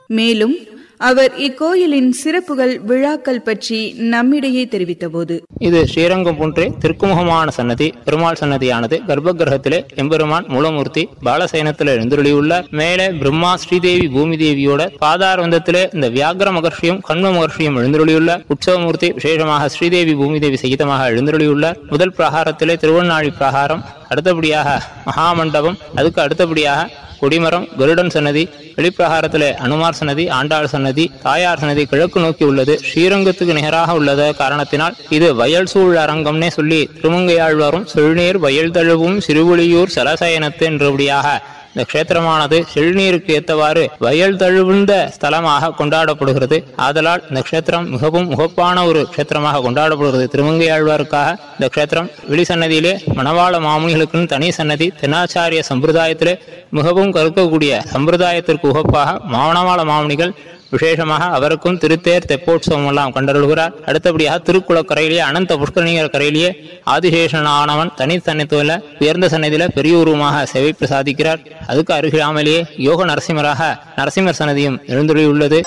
மேலும் அவர் இக்கோயிலின் சிறப்புகள் விழாக்கள் பற்றி நம்மிடையே தெரிவித்தபோது இது ஸ்ரீரங்கம் போன்றே திருக்குமுகமான சன்னதி பெருமாள் சன்னதியானது கர்ப்ப கிரகத்திலே எம்பெருமான் மூலமூர்த்தி பாலசயனத்தில் எழுந்துள்ளியுள்ளார் மேலே பிரம்மா ஸ்ரீதேவி பூமி தேவியோட பாதாரவந்தத்திலே இந்த வியாகர மகர்ஷியும் கண்ம மகர்ஷியும் எழுந்துள்ளியுள்ளார் உற்சவமூர்த்தி விசேஷமாக ஸ்ரீதேவி பூமி தேவி சகிதமாக எழுந்துள்ளியுள்ளார் முதல் பிரகாரத்திலே திருவண்ணாழி பிரகாரம் அடுத்தபடியாக மகாமண்டபம் அதுக்கு அடுத்தபடியாக கொடிமரம் கருடன் சன்னதி வெளிப்பிரகாரத்திலே அனுமார் சன்னதி ஆண்டாள் சன்னதி தாயார் சன்னதி கிழக்கு நோக்கி உள்ளது ஸ்ரீரங்கத்துக்கு நிகராக உள்ளத காரணத்தினால் இது வயல் சூழ் அரங்கம்னே சொல்லி திருமங்கையாழ்வாரும் செழுநீர் வயல் தழுவும் சிறுவொளியூர் சலசயனத்து என்றபடியாக இந்த க்ஷேத்திரமானது செழுநீருக்கு ஏத்தவாறு வயல் தழுவிந்த ஸ்தலமாக கொண்டாடப்படுகிறது ஆதலால் இந்த க்ஷேத்திரம் மிகவும் முகப்பான ஒரு க்ஷேத்திரமாக கொண்டாடப்படுகிறது திருமங்கையாழ்வாருக்காக இந்த க்ஷேத்திரம் வெளிசன்னதியிலே மணவாள மாமுனிகளுக்குன்னு தனி சன்னதி தென்னாச்சாரிய சம்பிரதாயத்திலே மிகவும் கற்கக்கூடிய சம்பிரதாயத்திற்கு உகப்பாக மாவனவாள மாமுனிகள் விசேஷமாக அவருக்கும் திருத்தேர் தெப்போற்சவம் எல்லாம் கண்டருள்கிறார் அடுத்தபடியாக திருக்குளக்கரையிலேயே அனந்த புஷ்கரணியர் கரையிலேயே ஆதிசேஷன் ஆனவன் தனி சன்னத்துல உயர்ந்த சன்னதியில பெரிய உருவமாக சேவை பிரசாதிக்கிறார் அதுக்கு அருகிலாமலேயே யோக நரசிம்மராக நரசிம்மர் சன்னதியும் எழுந்துள்ளது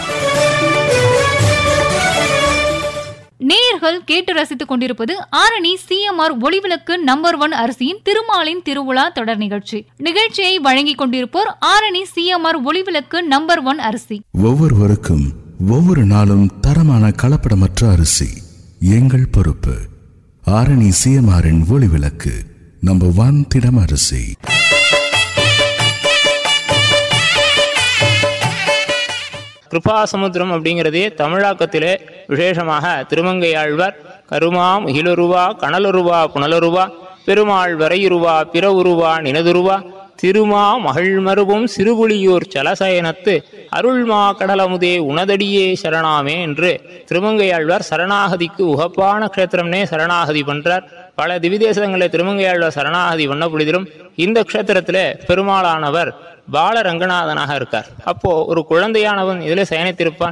நேயர்கள் கேட்டு ரசித்துக் கொண்டிருப்பது Arani CMR Olivilakku number one அரிசியின் திருமாலின் திருவிழா தொடர் நிகழ்ச்சி நிகழ்ச்சியை வழங்கிக் கொண்டிருப்போர் Arani CMR Olivilakku number one அரிசி ஒவ்வொருவருக்கும் ஒவ்வொரு நாளும் தரமான கலப்படமற்ற அரிசி எங்கள் பொறுப்பு ஆரணி சிஎம்ஆரின் ஒளிவிளக்கு நம்பர் ஒன் திடம் அரிசி கிருபாசமுத்திரம் அப்படிங்கிறதே தமிழாக்கத்திலே விசேஷமாக திருமங்கையாழ்வார் கருமா முகிலுருவா கனலுருவா புனலுருவா பெருமாள் வரையுருவா பிற உருவா நினதுருவா திருமா மகிழ்மருவும் சிறுபுலியூர் சலசயனத்து அருள்மா கடலமுதே உனதடியே சரணாமே என்று திருமங்கையாழ்வார் சரணாகதிக்கு உகப்பான க்ஷேத்திரம்னே சரணாகதி பண்றார் பல திவிதேசங்களில் திருமங்கையாழ்வார் சரணாகதி பண்ண பொழுதிலும் இந்த க்ஷேத்திரத்திலே பெருமாளானவர் பால ரங்கநாதனாக இருக்கார் அப்போ ஒரு குழந்தையானவன் இதிலே சயனித்திருப்பான்